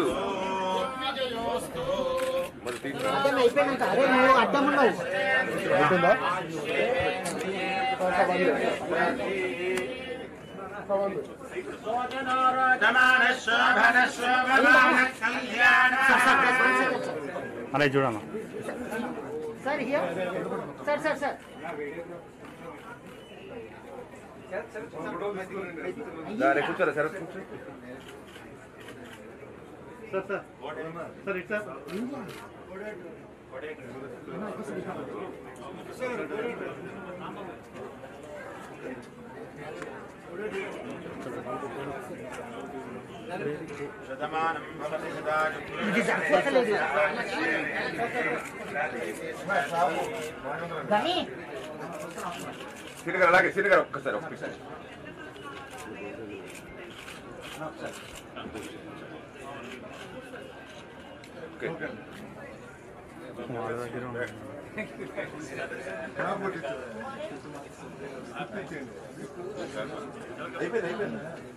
చూడు మరి తీసి అర్థం అయిపోయినాక అరే నువ్వు అడ్డం ఉన్నావు అయిపోయిందా అలా చూడన్న sir here sir sir sir దాని కూర్చోరా సరే కూర్చో sir sir sir it sir ఇది సరిపోతలేదు కానీ సిరిగారు అలాగే సిరిగారు ఒక్కసారి ఒక్కసారి ఓకే వాళ్ళ దగ్గర ఉంది. అయిపోయింది అయిపోయింది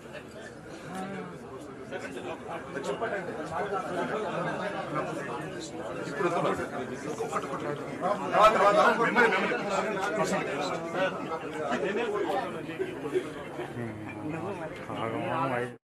ఇప్పుడు వద్దు. తర్వాత తర్వాత మెమరీ మెమరీ ఆగమనం అయి-